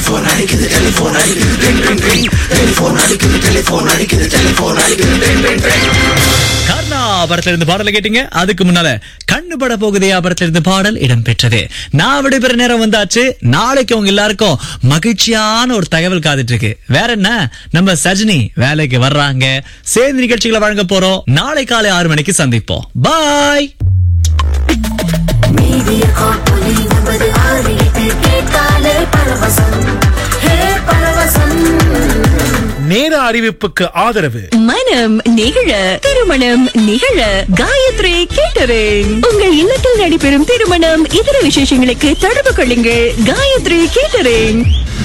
கர்ணா படத்துல இருந்து பாடலை கேட்டீங்க அதுக்கு முன்னால கண்ணு பட போகுதே படத்துல இருந்து பாடல் இடம்பெற்றது நான் விடைபெற நேரம் வந்தாச்சு நாளைக்கு உங்க எல்லாருக்கும் மகிழ்ச்சியான ஒரு தகவல் காத்துட்டு இருக்கு வேற என்ன நம்ம சஜினி வேலைக்கு வர்றாங்க சேர்ந்து நிகழ்ச்சிகளை வழங்க போறோம் நாளை காலை ஆறு மணிக்கு சந்திப்போம் பாய் மீடியா காப்பொலி ஒன்பது ஆறு எட்டு கேட்காலே பரவசம் ஹே பரவசம் நேர அறிவிப்புக்கு ஆதரவு மனம் நிகழ திருமணம் நிகழ காயத்ரி கேட்டரிங் உங்கள் இல்லத்தில் நடைபெறும் திருமணம் இதர விசேஷங்களுக்கு தொடர்பு கொள்ளுங்கள் காயத்ரி கேட்டரிங்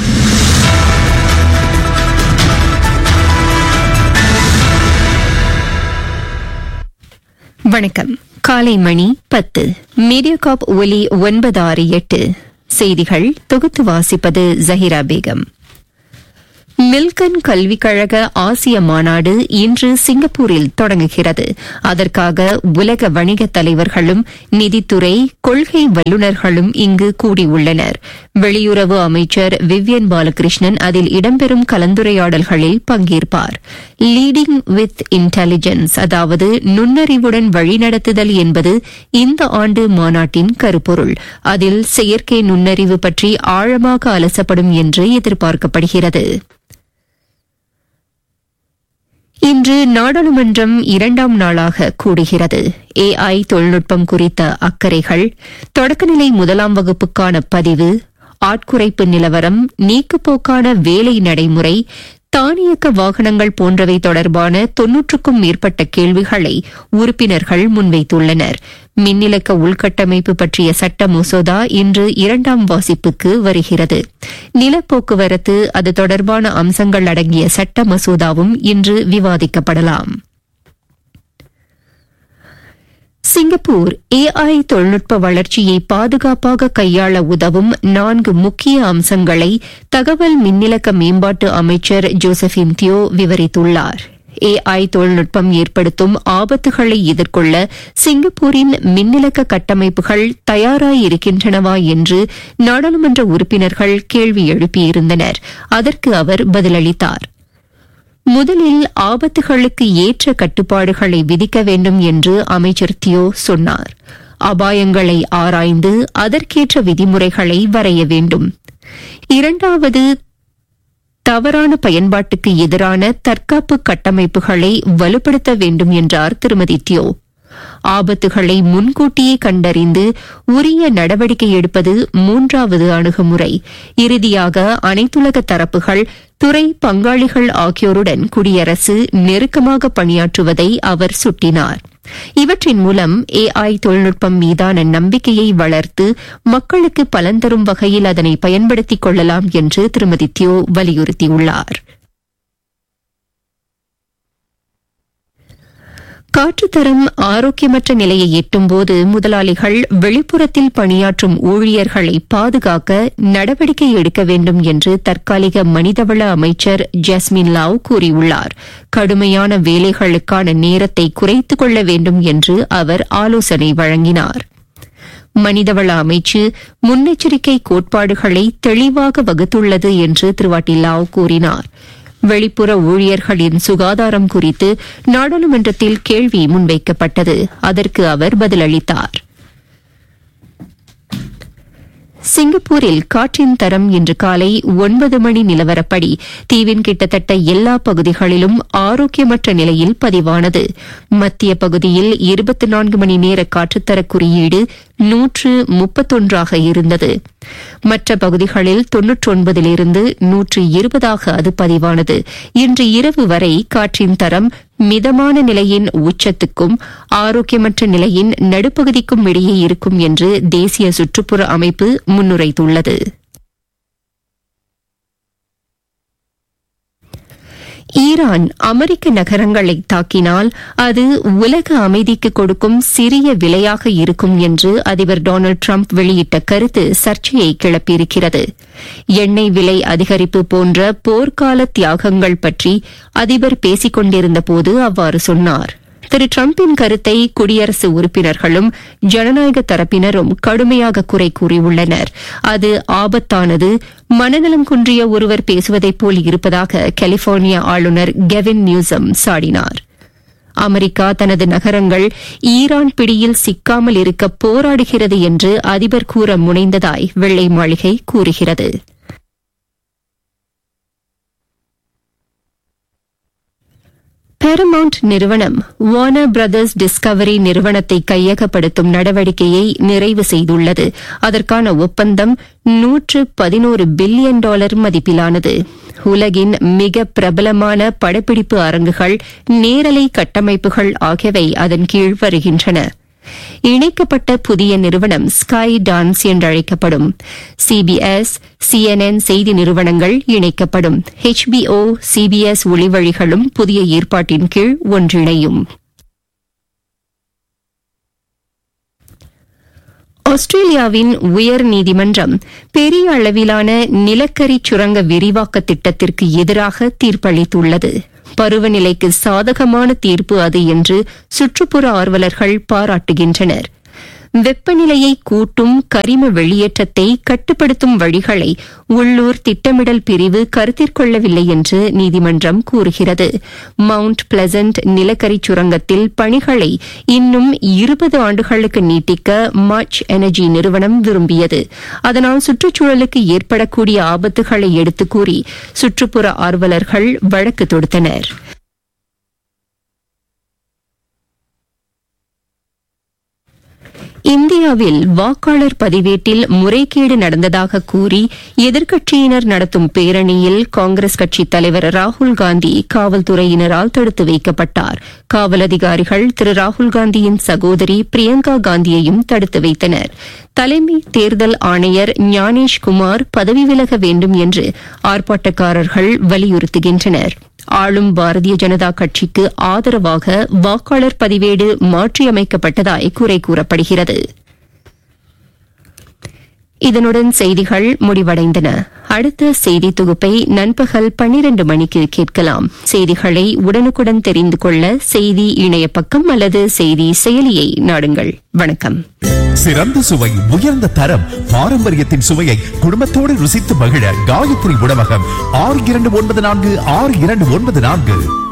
வணக்கம் காலை மணி பத்து மீடியாகாப் ஒலி ஒன்பது ஆறு எட்டு செய்திகள் தொகுத்து வாசிப்பது ஜஹிரா பேகம் மில்கன் கல்விக் கழக ஆசிய மாநாடு இன்று சிங்கப்பூரில் தொடங்குகிறது அதற்காக உலக வணிக தலைவர்களும் நிதித்துறை கொள்கை வல்லுநர்களும் இங்கு கூடியுள்ளனர் வெளியுறவு அமைச்சர் விவ்யன் பாலகிருஷ்ணன் அதில் இடம்பெறும் கலந்துரையாடல்களில் பங்கேற்பார் லீடிங் வித் இன்டெலிஜென்ஸ் அதாவது நுண்ணறிவுடன் வழிநடத்துதல் என்பது இந்த ஆண்டு மாநாட்டின் கருப்பொருள் அதில் செயற்கை நுண்ணறிவு பற்றி ஆழமாக அலசப்படும் என்று எதிர்பார்க்கப்படுகிறது இன்று நாடாளுமன்றம் இரண்டாம் நாளாக கூடுகிறது ஏஐ தொழில்நுட்பம் குறித்த அக்கறைகள் தொடக்கநிலை முதலாம் வகுப்புக்கான பதிவு ஆட்குறைப்பு நிலவரம் நீக்குப்போக்கான வேலை நடைமுறை தானியக்க வாகனங்கள் போன்றவை தொடர்பான தொன்னூற்றுக்கும் மேற்பட்ட கேள்விகளை உறுப்பினர்கள் முன்வைத்துள்ளனர் மின்னிலக்க உள்கட்டமைப்பு பற்றிய சட்ட மசோதா இன்று இரண்டாம் வாசிப்புக்கு வருகிறது நிலப்போக்குவரத்து அது தொடர்பான அம்சங்கள் அடங்கிய சட்ட மசோதாவும் இன்று விவாதிக்கப்படலாம் சிங்கப்பூர் ஏஐ தொழில்நுட்ப வளர்ச்சியை பாதுகாப்பாக கையாள உதவும் நான்கு முக்கிய அம்சங்களை தகவல் மின்னிலக்க மேம்பாட்டு அமைச்சர் ஜோசபின் தியோ விவரித்துள்ளார் ஏஐ தொழில்நுட்பம் ஏற்படுத்தும் ஆபத்துகளை எதிர்கொள்ள சிங்கப்பூரின் மின்னிலக்க கட்டமைப்புகள் தயாராயிருக்கின்றனவா என்று நாடாளுமன்ற உறுப்பினர்கள் கேள்வி எழுப்பியிருந்தனர் அதற்கு அவர் பதிலளித்தார் முதலில் ஆபத்துகளுக்கு ஏற்ற கட்டுப்பாடுகளை விதிக்க வேண்டும் என்று அமைச்சர் தியோ சொன்னார் அபாயங்களை ஆராய்ந்து அதற்கேற்ற விதிமுறைகளை வரைய வேண்டும் இரண்டாவது தவறான பயன்பாட்டுக்கு எதிரான தற்காப்பு கட்டமைப்புகளை வலுப்படுத்த வேண்டும் என்றார் திருமதி தியோ ஆபத்துகளை முன்கூட்டியே கண்டறிந்து உரிய நடவடிக்கை எடுப்பது மூன்றாவது அணுகுமுறை இறுதியாக அனைத்துலக தரப்புகள் துறை பங்காளிகள் ஆகியோருடன் குடியரசு நெருக்கமாக பணியாற்றுவதை அவர் சுட்டினார் இவற்றின் மூலம் ஏஐ தொழில்நுட்பம் மீதான நம்பிக்கையை வளர்த்து மக்களுக்கு பலன் தரும் வகையில் அதனை பயன்படுத்திக் கொள்ளலாம் என்று திருமதி தியோ வலியுறுத்தியுள்ளார் காற்றுத்தரம் ஆரோக்கியமற்ற நிலையை எட்டும்போது முதலாளிகள் வெளிப்புறத்தில் பணியாற்றும் ஊழியர்களை பாதுகாக்க நடவடிக்கை எடுக்க வேண்டும் என்று தற்காலிக மனிதவள அமைச்சர் ஜஸ்மின் லாவ் கூறியுள்ளார் கடுமையான வேலைகளுக்கான நேரத்தை குறைத்துக் கொள்ள வேண்டும் என்று அவர் ஆலோசனை வழங்கினார் மனிதவள அமைச்சு முன்னெச்சரிக்கை கோட்பாடுகளை தெளிவாக வகுத்துள்ளது என்று திருவாட்டி லாவ் கூறினார் வெளிப்புற ஊழியர்களின் சுகாதாரம் குறித்து நாடாளுமன்றத்தில் கேள்வி முன்வைக்கப்பட்டது அதற்கு அவர் பதிலளித்தார் சிங்கப்பூரில் காற்றின் தரம் இன்று காலை ஒன்பது மணி நிலவரப்படி தீவின் கிட்டத்தட்ட எல்லா பகுதிகளிலும் ஆரோக்கியமற்ற நிலையில் பதிவானது மத்திய பகுதியில் இருபத்தி நான்கு மணி நேர காற்றுத்தர குறியீடு நூற்று முப்பத்தொன்றாக இருந்தது மற்ற பகுதிகளில் தொன்னூற்றொன்பதிலிருந்து நூற்று இருபதாக அது பதிவானது இன்று இரவு வரை காற்றின் தரம் மிதமான நிலையின் உச்சத்துக்கும் ஆரோக்கியமற்ற நிலையின் நடுப்பகுதிக்கும் இடையே இருக்கும் என்று தேசிய சுற்றுப்புற அமைப்பு முன்னுரைத்துள்ளது ஈரான் அமெரிக்க நகரங்களை தாக்கினால் அது உலக அமைதிக்கு கொடுக்கும் சிறிய விலையாக இருக்கும் என்று அதிபர் டொனால்டு டிரம்ப் வெளியிட்ட கருத்து சர்ச்சையை கிளப்பியிருக்கிறது எண்ணெய் விலை அதிகரிப்பு போன்ற போர்க்கால தியாகங்கள் பற்றி அதிபர் பேசிக் கொண்டிருந்தபோது அவ்வாறு சொன்னார் திரு டிரம்பின் கருத்தை குடியரசு உறுப்பினர்களும் ஜனநாயக தரப்பினரும் கடுமையாக குறை கூறியுள்ளனர் அது ஆபத்தானது மனநலம் குன்றிய ஒருவர் பேசுவதைப் போல் இருப்பதாக கலிபோர்னியா ஆளுநர் கெவின் நியூசம் சாடினார் அமெரிக்கா தனது நகரங்கள் ஈரான் பிடியில் சிக்காமல் இருக்க போராடுகிறது என்று அதிபர் கூற முனைந்ததாய் வெள்ளை மாளிகை கூறுகிறது பேரமவுண்ட் நிறுவனம் வார்னர் பிரதர்ஸ் டிஸ்கவரி நிறுவனத்தை கையகப்படுத்தும் நடவடிக்கையை நிறைவு செய்துள்ளது அதற்கான ஒப்பந்தம் நூற்று பதினோரு பில்லியன் டாலர் மதிப்பிலானது உலகின் மிக பிரபலமான படப்பிடிப்பு அரங்குகள் நேரலை கட்டமைப்புகள் ஆகியவை அதன் கீழ் வருகின்றன இணைக்கப்பட்ட புதிய நிறுவனம் ஸ்கை டான்ஸ் என்றழைக்கப்படும் சிபிஎஸ் சிஎன்என் செய்தி நிறுவனங்கள் இணைக்கப்படும் ஹெச்பிஓ சிபிஎஸ் ஒளிவழிகளும் புதிய ஏற்பாட்டின் கீழ் ஒன்றிணையும் ஆஸ்திரேலியாவின் உயர் நீதிமன்றம் பெரிய அளவிலான நிலக்கரி சுரங்க விரிவாக்க திட்டத்திற்கு எதிராக தீர்ப்பளித்துள்ளது பருவநிலைக்கு சாதகமான தீர்ப்பு அது என்று சுற்றுப்புற ஆர்வலர்கள் பாராட்டுகின்றனர் வெப்பநிலையை கூட்டும் கரிம வெளியேற்றத்தை கட்டுப்படுத்தும் வழிகளை உள்ளூர் திட்டமிடல் பிரிவு கருத்திற்கொள்ளவில்லை என்று நீதிமன்றம் கூறுகிறது மவுண்ட் பிளசன்ட் நிலக்கரி சுரங்கத்தில் பணிகளை இன்னும் இருபது ஆண்டுகளுக்கு நீட்டிக்க மச் எனர்ஜி நிறுவனம் விரும்பியது அதனால் சுற்றுச்சூழலுக்கு ஏற்படக்கூடிய ஆபத்துகளை எடுத்துக் கூறி சுற்றுப்புற ஆர்வலர்கள் வழக்கு தொடுத்தனர் இந்தியாவில் வாக்காளர் பதிவேட்டில் முறைகேடு நடந்ததாக கூறி எதிர்க்கட்சியினர் நடத்தும் பேரணியில் காங்கிரஸ் கட்சித் தலைவர் ராகுல் காந்தி காவல்துறையினரால் தடுத்து வைக்கப்பட்டார் காவல் அதிகாரிகள் திரு ராகுல் காந்தியின் சகோதரி பிரியங்கா காந்தியையும் தடுத்து வைத்தனர் தலைமை தேர்தல் ஆணையர் ஞானேஷ் குமார் பதவி விலக வேண்டும் என்று ஆர்ப்பாட்டக்காரர்கள் வலியுறுத்துகின்றனர் ஆளும் பாரதிய ஜனதா கட்சிக்கு ஆதரவாக வாக்காளர் பதிவேடு மாற்றியமைக்கப்பட்டதாய் குறை கூறப்படுகிறது இதனுடன் செய்திகள் முடிவடைந்தன அடுத்த செய்தி தொகுப்பை நண்பகல் பன்னிரண்டு மணிக்கு கேட்கலாம் செய்திகளை உடனுக்குடன் தெரிந்து கொள்ள செய்தி இணைய பக்கம் அல்லது செய்தி செயலியை நாடுங்கள் வணக்கம் சிறந்த சுவை உயர்ந்த தரம் பாரம்பரியத்தின் சுவையை குடும்பத்தோடு ருசித்து மகிழ காயத்ரி உணவகம் ஆறு இரண்டு ஒன்பது நான்கு ஆறு இரண்டு ஒன்பது நான்கு